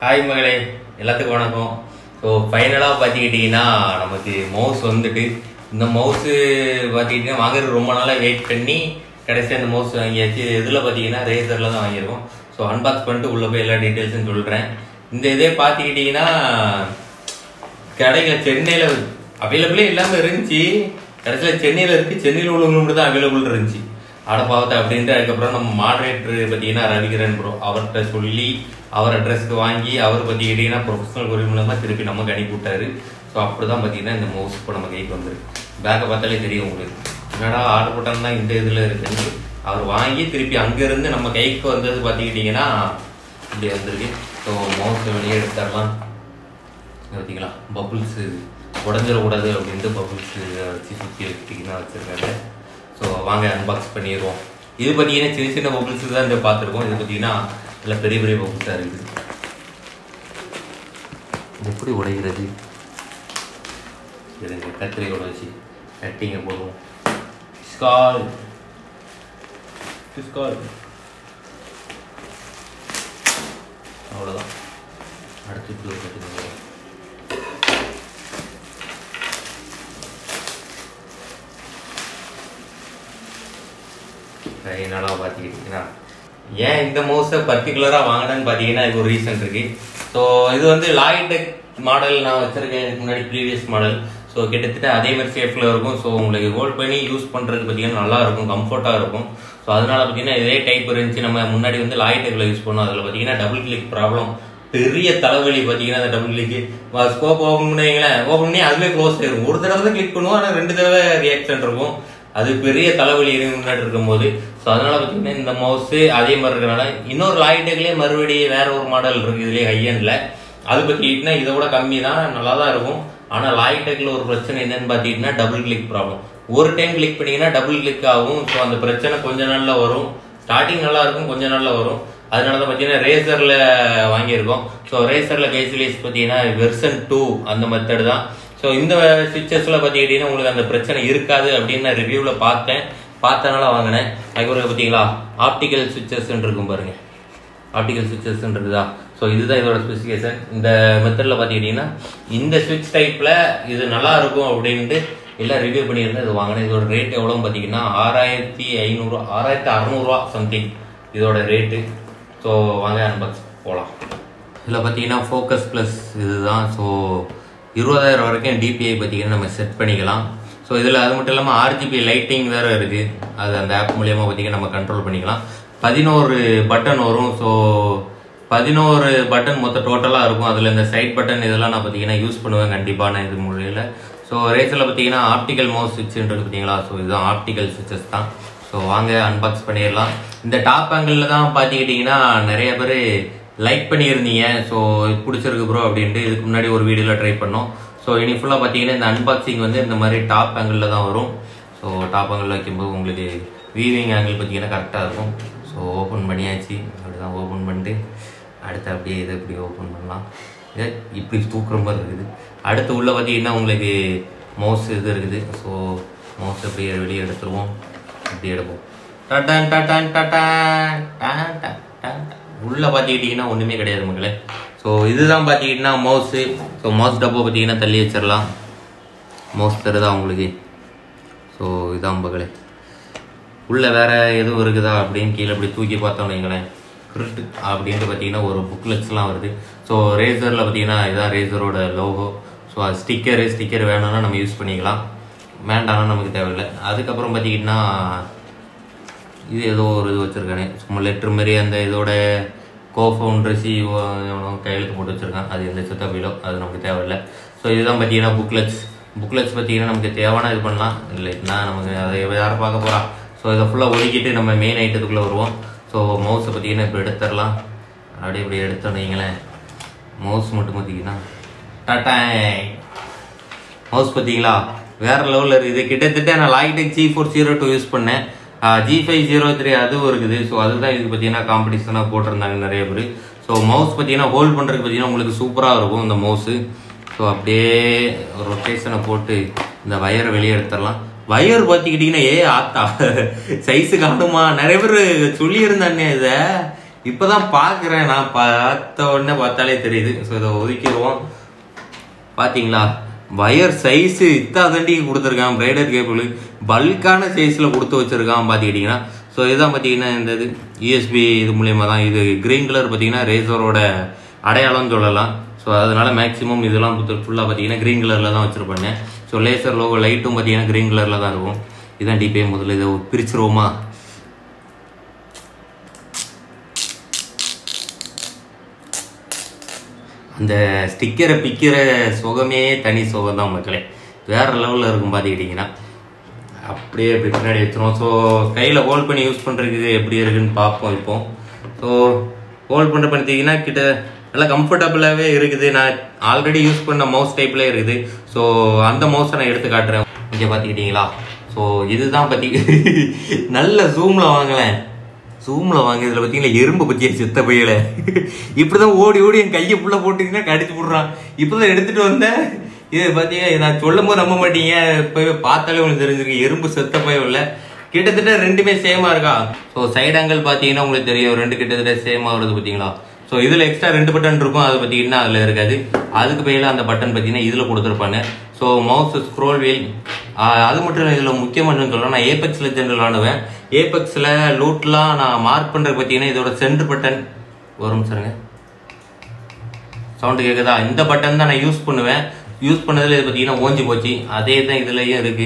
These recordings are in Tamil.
ஹாய் மகளே எல்லாத்துக்கும் வணக்கம் ஸோ ஃபைனலாக பார்த்துக்கிட்டிங்கன்னா நமக்கு மவுஸ் வந்துட்டு இந்த மவுஸு பார்த்துக்கிட்டிங்கன்னா வாங்குறது ரொம்ப நாளாக வெயிட் பண்ணி கடைசியாக இந்த மவுஸ் வாங்கியாச்சு இதில் பார்த்தீங்கன்னா ரேசரில் தான் வாங்கியிருக்கோம் ஸோ அன்பாக்ஸ் பண்ணிட்டு உள்ளே போய் எல்லா டீட்டெயில்ஸும் சொல்கிறேன் இந்த இதே பார்த்துக்கிட்டிங்கன்னா கடையில் சென்னையில் அவைலபிளே இல்லாமல் இருந்துச்சு கடைசியில் சென்னையில் இருக்குது சென்னையில் உள்ளவங்க மட்டும் தான் அவைலபிள் இருந்துச்சு அட பாவத்தை அப்படின்ட்டு அதுக்கப்புறம் நம்ம மாடரேட்டர் பார்த்தீங்கன்னா ரவிகரன் ப்ரோ அவர்கிட்ட சொல்லி அவர் அட்ரஸ்க்கு வாங்கி அவர் பார்த்துக்கிட்டிங்கன்னா ப்ரொஃபஷனல் கொரியர் மூலமாக திருப்பி நமக்கு அனுப்பி விட்டாரு ஸோ அப்படி தான் பார்த்தீங்கன்னா இந்த மவுஸ் இப்போ நம்ம கைக்கு வந்துருக்கு பேக்கை பார்த்தாலே தெரியும் உங்களுக்கு என்னடா ஆர்டர் போட்டோம்னா இந்த இதில் இருக்குன்னு அவர் வாங்கி திருப்பி அங்கேருந்து நம்ம கைக்கு வந்தது பார்த்துக்கிட்டிங்கன்னா இப்படி வந்திருக்கு ஸோ மவுஸ் வெளியே எடுத்துடலாம் பார்த்தீங்களா பபுள்ஸ் உடஞ்சிடக்கூடாது அப்படின்ட்டு பபுள்ஸ் வச்சு சுற்றி வச்சுட்டிங்கன்னா வச்சுருக்காங்க ஸோ வாங்க அன்பாக்ஸ் பண்ணிடுவோம் இது பார்த்தீங்கன்னா சின்ன சின்ன பபுள்ஸ் தான் இந்த பார்த்துருக்கோம் இது பார்த்தீங்கன்னா இல்லை பெரிய பெரிய பபுள்ஸாக இருக்குது இது எப்படி உடைகிறது இருங்க கத்திரிக்கோட வச்சு கட்டிங்க போடுவோம் ஸ்கால் ஸ்கால் அவ்வளோதான் அடுத்து ப்ளூ கட்டுங்க ஃபைனலாக பார்த்துக்கிட்டிங்கன்னா ஏன் இந்த மவுஸை பர்டிகுலராக வாங்கினேன்னு பார்த்தீங்கன்னா இது ஒரு ரீசன் இருக்கு ஸோ இது வந்து லாய்டெக் மாடல் நான் வச்சிருக்கேன் இதுக்கு முன்னாடி ப்ரீவியஸ் மாடல் ஸோ கிட்டத்தட்ட அதே மாதிரி ஷேப்பில் இருக்கும் ஸோ உங்களுக்கு ஹோல்ட் பண்ணி யூஸ் பண்ணுறது பார்த்தீங்கன்னா நல்லா இருக்கும் கம்ஃபர்ட்டாக இருக்கும் ஸோ அதனால பார்த்தீங்கன்னா இதே டைப் இருந்துச்சு நம்ம முன்னாடி வந்து லாய்டெக்கில் யூஸ் பண்ணோம் அதில் பார்த்தீங்கன்னா டபுள் கிளிக் ப்ராப்ளம் பெரிய தலைவலி பார்த்தீங்கன்னா அந்த டபுள் கிளிக்கு ஸ்கோப் ஓப்பன் பண்ணுவீங்களேன் ஓப்பன் பண்ணி அதுவே க்ளோஸ் ஆயிரும் ஒரு தடவை தான் கிளிக் பண்ணுவோம் ஆனால் ரெண்டு தடவை ரியாக்ஷன் இருக்கும் அது பெரிய தலைவலி இருக்கு முன்னாடி இருக்கும்போது ஸோ அதனால பார்த்தீங்கன்னா இந்த மவுஸ் அதே மாதிரி இருக்கனால இன்னொரு லாய்டெக்லேயே மறுபடியும் வேற ஒரு மாடல் இருக்கு இதுலேயே ஹையண்டில் அது பார்த்தீங்கன்னா இதை விட கம்மி தான் நல்லா தான் இருக்கும் ஆனால் லாய்டெக்ல ஒரு பிரச்சனை என்னன்னு பார்த்தீங்கன்னா டபுள் கிளிக் ப்ராப்ளம் ஒரு டைம் கிளிக் பண்ணீங்கன்னா டபுள் கிளிக் ஆகும் ஸோ அந்த பிரச்சனை கொஞ்ச நாள்ல வரும் ஸ்டார்டிங் நல்லா இருக்கும் கொஞ்ச நாள்ல வரும் அதனால தான் பார்த்தீங்கன்னா ரேசரில் வாங்கியிருக்கோம் ஸோ ரேசரில் பேசிலிஸ் பார்த்தீங்கன்னா வெர்சன் டூ அந்த மெத்தட் தான் ஸோ இந்த சுவிச்சஸ்ல பார்த்துக்கிட்டீங்கன்னா உங்களுக்கு அந்த பிரச்சனை இருக்காது அப்படின்னு நான் ரிவ்யூவில் பார்த்தேன் பார்த்தனால வாங்கினேன் அதுக்கப்புறம் பார்த்தீங்களா ஆப்டிக்கல் சுவிச்சஸ் இருக்கும் பாருங்க ஆப்டிக்கல் சுவிச்சஸ் இருக்குதா ஸோ இதுதான் இதோட ஸ்பெசிஃபிகேஷன் இந்த மெத்தடில் பார்த்துக்கிட்டிங்கன்னா இந்த சுவிட்ச் டைப்பில் இது நல்லா இருக்கும் அப்படின்ட்டு எல்லாம் ரிவ்யூ பண்ணியிருந்தேன் இது வாங்கினேன் இதோட ரேட் எவ்வளோன்னு பார்த்தீங்கன்னா ஆறாயிரத்தி ஐநூறுரூவா ஆறாயிரத்தி அறநூறுவா சம்திங் இதோட ரேட்டு ஸோ வாங்க அன்பாக்ஸ் போகலாம் இதில் பார்த்தீங்கன்னா ஃபோக்கஸ் ப்ளஸ் இதுதான் ஸோ இருபதாயிரம் வரைக்கும் டிபிஐ பார்த்தீங்கன்னா நம்ம செட் பண்ணிக்கலாம் ஸோ இதில் அது மட்டும் இல்லாமல் ஆர்ஜிபி லைட்டிங் வேறு இருக்குது அது அந்த ஆப் மூலியமாக பார்த்தீங்கன்னா நம்ம கண்ட்ரோல் பண்ணிக்கலாம் பதினோரு பட்டன் வரும் ஸோ பதினோரு பட்டன் மொத்தம் டோட்டலாக இருக்கும் அதில் இந்த சைட் பட்டன் இதெல்லாம் நான் பார்த்தீங்கன்னா யூஸ் பண்ணுவேன் கண்டிப்பாக நான் இது முறையில் ஸோ ரேஸில் பார்த்தீங்கன்னா ஆப்டிக்கல் மவுஸ் சுவிட்சுன்றது பார்த்தீங்களா ஸோ இதுதான் ஆப்டிக்கல் சுவிச்சஸ் தான் ஸோ வாங்க அன்பாக்ஸ் பண்ணிடலாம் இந்த டாப் ஆங்கிளில் தான் பார்த்துக்கிட்டிங்கன்னா நிறைய பேர் லைக் பண்ணியிருந்தீங்க ஸோ பிடிச்சிருக்கு ப்ரோ அப்படின்ட்டு இதுக்கு முன்னாடி ஒரு வீடியோவில் ட்ரை பண்ணோம் ஸோ இனி ஃபுல்லாக பார்த்தீங்கன்னா இந்த அன்பாக்சிங் வந்து இந்த மாதிரி டாப் ஆங்கிளில் தான் வரும் ஸோ டாப் ஆங்கிள் வைக்கும்போது உங்களுக்கு வீவிங் ஆங்கிள் பார்த்தீங்கன்னா கரெக்டாக இருக்கும் ஸோ ஓப்பன் பண்ணியாச்சு அப்படி தான் ஓப்பன் பண்ணிட்டு அடுத்து அப்படியே இதை இப்படி ஓப்பன் பண்ணலாம் இதை இப்படி தூக்குற மாதிரி இருக்குது அடுத்து உள்ளே பார்த்தீங்கன்னா உங்களுக்கு மவுஸ் இது இருக்குது ஸோ மவுஸ் அப்படியே வெளியே எடுத்துருவோம் இப்படி எடுப்போம் டட்டான் டட்டான் டட்டான் டான் டான் டான் டான். உள்ள பார்த்துக்கிட்டிங்கன்னா ஒன்றுமே கிடையாது மக்களே ஸோ இதுதான் பார்த்துக்கிட்டிங்கன்னா மவுஸு ஸோ மவுஸ் டப்போ பார்த்தீங்கன்னா தள்ளி வச்சிடலாம் மவுஸ் தருதா உங்களுக்கு ஸோ இதான் மகளே உள்ள வேற எதுவும் இருக்குதா அப்படின்னு கீழே அப்படி தூக்கி பார்த்தோம் வைங்களேன் கிரிட் அப்படின்ட்டு பார்த்தீங்கன்னா ஒரு புக்லெட்ஸ்லாம் வருது ஸோ ரேசரில் பார்த்தீங்கன்னா இதான் ரேசரோட லோகோ ஸோ அது ஸ்டிக்கரு ஸ்டிக்கர் வேணும்னா நம்ம யூஸ் பண்ணிக்கலாம் வேண்டாம்னா நமக்கு தேவையில்லை அதுக்கப்புறம் பார்த்தீங்கன்னா இது ஏதோ ஒரு இது வச்சுருக்கானே சும்மா லெட்ரு மாதிரி அந்த இதோட கோ ஃபவுண்டர் சிஓ கையெழுத்து போட்டு வச்சுருக்கான் அது எந்த சித்தப்பிலோ அது நமக்கு தேவையில்லை ஸோ இதுதான் பார்த்தீங்கன்னா புக்லெட்ஸ் புக்லெட்ஸ் பார்த்தீங்கன்னா நமக்கு தேவையான இது பண்ணலாம் இல்லைன்னா நமக்கு அதை யாரை பார்க்க போகிறா ஸோ இதை ஃபுல்லாக ஒதுக்கிட்டு நம்ம மெயின் ஐட்டத்துக்குள்ளே வருவோம் ஸோ மவுஸை பார்த்தீங்கன்னா இப்போ எடுத்துடலாம் அப்படியே இப்படி எடுத்தோன்னு வைங்களேன் மவுஸ் மட்டும் பார்த்தீங்கன்னா டாட்டாய் மவுஸ் பார்த்தீங்களா வேற லெவலில் இருக்குது கிட்டத்தட்ட நான் Logitech G four zero two use பண்ணேன் ஜி ஃபைவ் ஜீரோ த்ரீ அதுவும் இருக்குது ஸோ அதுதான் இது பார்த்தீங்கன்னா காம்படிஷனாக போட்டிருந்தாங்க நிறைய பேர் ஸோ மவுஸ் பார்த்தீங்கன்னா ஹோல்ட் பண்ணுறதுக்கு பார்த்தீங்கன்னா உங்களுக்கு சூப்பராக இருக்கும் இந்த மவுஸு ஸோ அப்படியே ரொட்டேஷனை போட்டு இந்த வயரை வெளியே எடுத்துடலாம் வயர் பார்த்துக்கிட்டிங்கன்னா ஏ ஆத்தா சைஸு காணுமா நிறைய பேர் சொல்லியிருந்தானே இதை இப்பதான் பார்க்குறேன் நான் பார்த்த உடனே பார்த்தாலே தெரியுது ஸோ இதை ஒதுக்கிடுவோம் பாத்தீங்களா வயர் சைஸ் இத்தாதண்டி கொடுத்துருக்கான் பிரைடர் கேபிள் பல்கான சைஸில் கொடுத்து வச்சிருக்கான் பார்த்துக்கிட்டிங்கன்னா ஸோ இதுதான் பார்த்தீங்கன்னா இந்த இது யூஎஸ்பி இது மூலியமாக தான் இது கிரீன் கலர் பார்த்தீங்கன்னா ரேசரோட அடையாளம்னு சொல்லலாம் ஸோ அதனால மேக்ஸிமம் இதெல்லாம் ஃபுல்லாக பார்த்தீங்கன்னா க்ரீன் கலரில் தான் வச்சிருப்பேன் ஸோ லேசர் லோகோ லைட்டும் பார்த்தீங்கன்னா க்ரீன் கலரில் தான் இருக்கும் இதான் டிபே முதல்ல இதை பிரிச்சிருவோமா அந்த ஸ்டிக்கரை பிக்கிற சுகமே தனி சுகம் தான் மக்களே வேற லெவலில் இருக்கும் பார்த்துக்கிட்டிங்கன்னா அப்படியே அப்படி பின்னாடி வச்சிரும் ஸோ கையில் ஹோல்ட் பண்ணி யூஸ் பண்ணுறதுக்கு எப்படி இருக்குன்னு பார்ப்போம் இப்போ ஸோ ஹோல்ட் பண்ணுற பார்த்தீங்கன்னா கிட்ட நல்லா கம்ஃபர்டபுளாகவே இருக்குது நான் ஆல்ரெடி யூஸ் பண்ண மவுஸ் டைப்லேயே இருக்குது ஸோ அந்த மவுஸை நான் எடுத்து காட்டுறேன் இங்கே பார்த்துக்கிட்டிங்களா ஸோ இதுதான் பற்றி நல்ல ஜூமில் வாங்கலேன் ஜூமில் வாங்க இதில் பார்த்தீங்களா எறும்பு பற்றிய சித்த பையில இப்படிதான் ஓடி ஓடி என் கையை புள்ள போட்டீங்கன்னா கடிச்சு விட்றான் இப்போதான் எடுத்துட்டு வந்தேன் இது பார்த்தீங்க நான் சொல்லும் போது நம்ப மாட்டீங்க இப்போவே பார்த்தாலே உங்களுக்கு தெரிஞ்சிருக்கு எறும்பு செத்த பயம் இல்லை கிட்டத்தட்ட ரெண்டுமே சேமா இருக்கா ஸோ சைடு ஆங்கிள் பார்த்தீங்கன்னா உங்களுக்கு தெரியும் ரெண்டு கிட்டத்தட்ட சேமா வருது பார்த்தீங்களா ஸோ இதில் எக்ஸ்ட்ரா ரெண்டு பட்டன் இருக்கும் அது பார்த்தீங்கன்னா அதில் இருக்காது அதுக்கு பதிலாக அந்த பட்டன் பார்த்தீங்கன்னா இதில் கொடுத்துருப்பாங்க ஸோ மவுஸ் ஸ்க்ரோல் வீல் அது மட்டும் இல்லை இதில் முக்கியமான சொல்லலாம் நான் ஏபெக்ஸ் லெஜெண்ட் விளாடுவேன் ஏபெக்ஸில் லூட்லாம் நான் மார்க் பண்ணுறது பார்த்தீங்கன்னா இதோட சென்டர் பட்டன் வரும் சாருங்க சவுண்டு கேட்குதா இந்த பட்டன் தான் நான் யூஸ் பண்ணுவேன் யூஸ் பண்ணதில் இது பார்த்தீங்கன்னா ஓஞ்சி போச்சு அதே தான் இதுலேயும் இருக்குது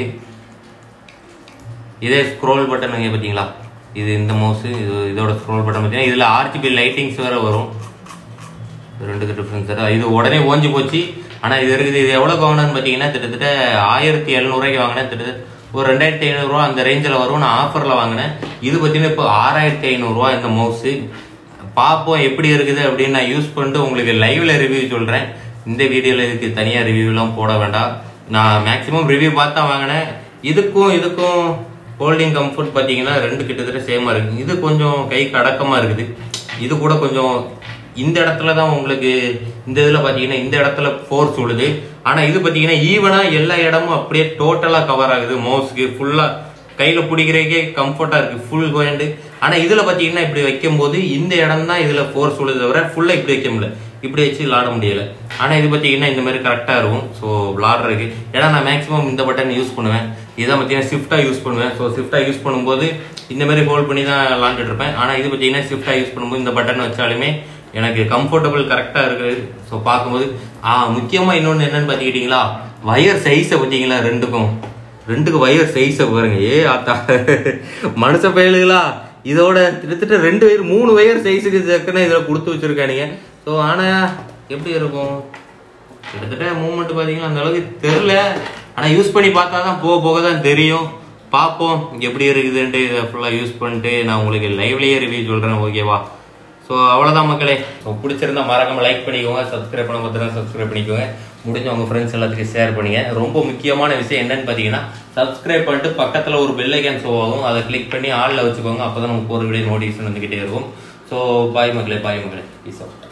இதே ஸ்க்ரோல் பட்டன் இங்கே பார்த்தீங்களா இது இந்த மவுஸ் இது இதோட ஸ்க்ரோல் பட்டன் பார்த்தீங்கன்னா இதில் ஆர்ஜிபி லைட்டிங்ஸ் வேறு வரும் ரெண்டுக்கு டிஃப்ரென்ஸ் சார் இது உடனே ஓஞ்சி போச்சு ஆனால் இது இருக்குது இது எவ்வளோ வாங்கினேன்னு பார்த்தீங்கன்னா கிட்டத்தட்ட ஆயிரத்தி எழுநூறுவாய்க்கு வாங்கினேன் கிட்டத்தட்ட ஒரு ரெண்டாயிரத்தி ஐநூறுரூவா அந்த ரேஞ்சில் வரும் நான் ஆஃபரில் வாங்கினேன் இது பார்த்தீங்கன்னா இப்போ ஆறாயிரத்தி ஐநூறுரூவா இந்த மவுஸு பார்ப்போம் எப்படி இருக்குது அப்படின்னு நான் யூஸ் பண்ணிட்டு உங்களுக்கு லைவ்ல ரிவ்யூ சொல்கிறேன் இந்த வீடியோவில் இதுக்கு தனியாக ரிவ்யூலாம் போட வேண்டாம் நான் மேக்ஸிமம் ரிவ்யூ பார்த்து தான் வாங்கினேன் இதுக்கும் இதுக்கும் ஹோல்டிங் கம்ஃபர்ட் பார்த்தீங்கன்னா ரெண்டு கிட்டத்தட்ட சேமாக இருக்குது இது கொஞ்சம் கைக்கு அடக்கமாக இருக்குது இது கூட கொஞ்சம் இந்த இடத்துல தான் உங்களுக்கு இந்த இதில் பார்த்தீங்கன்னா இந்த இடத்துல ஃபோர்ஸ் விழுது ஆனால் இது பார்த்தீங்கன்னா ஈவனாக எல்லா இடமும் அப்படியே டோட்டலாக கவர் ஆகுது மவுஸ்க்கு ஃபுல்லாக கையில் பிடிக்கிறதுக்கே கம்ஃபர்ட்டாக இருக்குது ஃபுல் கோயண்டு ஆனால் இதில் பார்த்தீங்கன்னா இப்படி வைக்கும்போது இந்த இடம் தான் இதில் ஃபோர்ஸ் விழுது தவிர ஃபுல்லாக இப்படி வைக்க முடியல இப்படி வச்சு விளாட முடியல ஆனால் இது பார்த்தீங்கன்னா இந்த மாதிரி கரெக்டாக இருக்கும் ஸோ விளாடுறதுக்கு ஏன்னா நான் மேக்ஸிமம் இந்த பட்டன் யூஸ் பண்ணுவேன் இதான் பார்த்தீங்கன்னா ஷிஃப்டாக யூஸ் பண்ணுவேன் ஸோ ஷிஃப்டாக யூஸ் பண்ணும்போது இந்த மாதிரி ஹோல்ட் பண்ணி தான் விளாண்டுட்டு இருப்பேன் ஆனால் இது பார்த்தீங்கன்னா ஷிஃப்டாக யூஸ் பண்ணும்போது இந்த பட்டன் வச்சாலுமே எனக்கு கம்ஃபர்டபுள் கரெக்டாக இருக்குது ஸோ பார்க்கும்போது ஆ முக்கியமாக இன்னொன்று என்னன்னு பார்த்துக்கிட்டிங்களா வயர் சைஸை பார்த்தீங்களா ரெண்டுக்கும் ரெண்டுக்கு வயர் சைஸை பாருங்க ஏ ஆத்தா மனுஷ பயலுகளா இதோட கிட்டத்தட்ட ரெண்டு வயர் மூணு வயர் சைஸுக்கு தக்கன இதில் கொடுத்து வச்சிருக்கானுங்க ஸோ ஆனால் எப்படி இருக்கும் கிட்டத்தட்ட மூவ்மெண்ட் பார்த்தீங்கன்னா அந்த அளவுக்கு தெரில ஆனால் யூஸ் பண்ணி பார்த்தா தான் போக போக தான் தெரியும் பார்ப்போம் எப்படி இருக்குதுன்ட்டு இதை ஃபுல்லாக யூஸ் பண்ணிட்டு நான் உங்களுக்கு லைவ்லேயே ரிவ்யூ சொல்கிறேன் ஓகேவா ஸோ அவ்வளோதான் மக்களே ஸோ பிடிச்சிருந்தா மறக்காம லைக் பண்ணிக்கோங்க சப்ஸ்கிரைப் பண்ண பார்த்தா சப்ஸ்கிரைப் பண்ணிக்கோங்க முடிஞ்ச உங்கள் ஃப்ரெண்ட்ஸ் எல்லாத்துக்கும் ஷேர் பண்ணுங்க ரொம்ப முக்கியமான விஷயம் என்னன்னு பார்த்தீங்கன்னா சப்ஸ்கிரைப் பண்ணிட்டு பக்கத்தில் ஒரு பெல் ஐக்கான் ஷோ ஆகும் அதை கிளிக் பண்ணி ஆளில் வச்சுக்கோங்க அப்போ தான் நமக்கு ஒரு வீடியோ நோட்டிஃபிகேஷன் வந்துக்கிட்டே இருக்கும் ஸோ பாய் மக்களே பாய் மக்களே பீஸ் ஆஃப்